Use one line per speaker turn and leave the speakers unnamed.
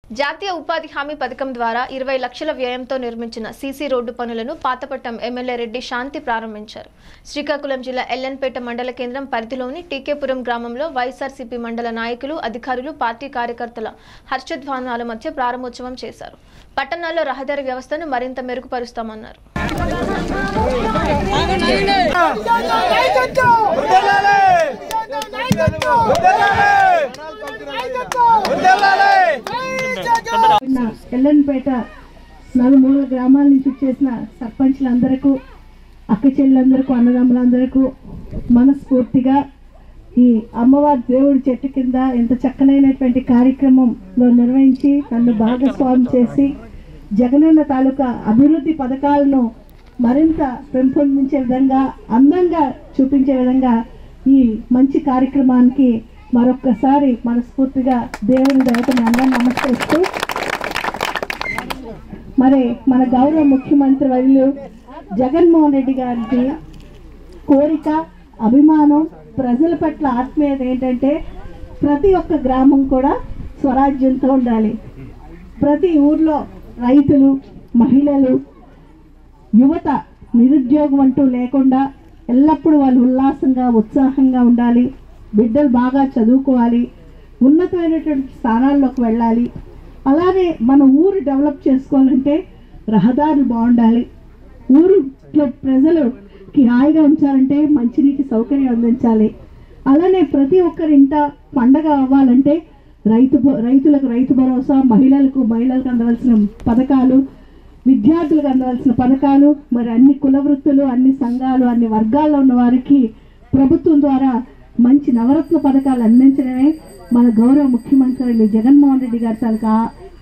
జాతీయ ఉపాధి హామీ పథకం ద్వారా ఇరవై లక్షల వ్యయంతో నిర్మించిన సీసీ రోడ్డు పనులను పాతపట్నం ఎమ్మెల్యే రెడ్డి శాంతి ప్రారంభించారు శ్రీకాకుళం జిల్లా ఎల్లన్పేట మండల కేంద్రం పరిధిలోని టీకేపురం గ్రామంలో వైఎస్ఆర్సీపీ మండల నాయకులు అధికారులు పార్టీ కార్యకర్తల హర్షధ్వానాల మధ్య ప్రారంభోత్సవం చేశారు పట్టణాల్లో రహదారి వ్యవస్థను మరింత మెరుగుపరుస్తామన్నారు
ఉన్న ఎల్లన్పేట నలుమూల గ్రామాల నుంచి వచ్చేసిన సర్పంచ్లందరకు అక్క చెల్లెలందరకు అన్నదమ్ములందరకు మనస్ఫూర్తిగా ఈ అమ్మవారి దేవుడి చెట్టు కింద ఇంత చక్కనైనటువంటి కార్యక్రమంలో నిర్వహించి నన్ను భాగస్వామి చేసి జగనన్న తాలూకా అభివృద్ధి పథకాలను మరింత పెంపొందించే విధంగా అందంగా చూపించే విధంగా ఈ మంచి కార్యక్రమానికి మరొక్కసారి మనస్ఫూర్తిగా దేవుని దేవతని అందరం నమస్కరిస్తూ మరి మన గౌరవ ముఖ్యమంత్రి వర్యులు జగన్మోహన్ రెడ్డి గారికి కోరిక అభిమానం ప్రజల పట్ల ఆత్మీయత ఏంటంటే ప్రతి ఒక్క గ్రామం కూడా స్వరాజ్యంతో ఉండాలి ప్రతి ఊర్లో రైతులు మహిళలు యువత నిరుద్యోగం అంటూ లేకుండా ఎల్లప్పుడూ వాళ్ళు ఉల్లాసంగా ఉత్సాహంగా ఉండాలి బిడ్డలు బాగా చదువుకోవాలి ఉన్నతమైనటువంటి స్థానాల్లోకి వెళ్ళాలి అలాగే మన ఊరు డెవలప్ చేసుకోవాలంటే రహదారులు బాగుండాలి ఊరిలో ప్రజలుకి హాయిగా ఉంచాలంటే మంచినీటి సౌకర్యం అందించాలి అలానే ప్రతి ఒక్కరి ఇంట పండగ అవ్వాలంటే రైతు భ- రైతులకు రైతు భరోసా మహిళలకు మహిళలకు అందవలసిన పథకాలు విద్యార్థులకు అందవలసిన పథకాలు మరి అన్ని కుల వృత్తులు అన్ని సంఘాలు అన్ని వర్గాల్లో ఉన్న వారికి ప్రభుత్వం ద్వారా మంచి నవరత్న పథకాలు అందించడమే మన గౌరవ ముఖ్యమంత్రులు జగన్మోహన్ రెడ్డి గారి తాలూకా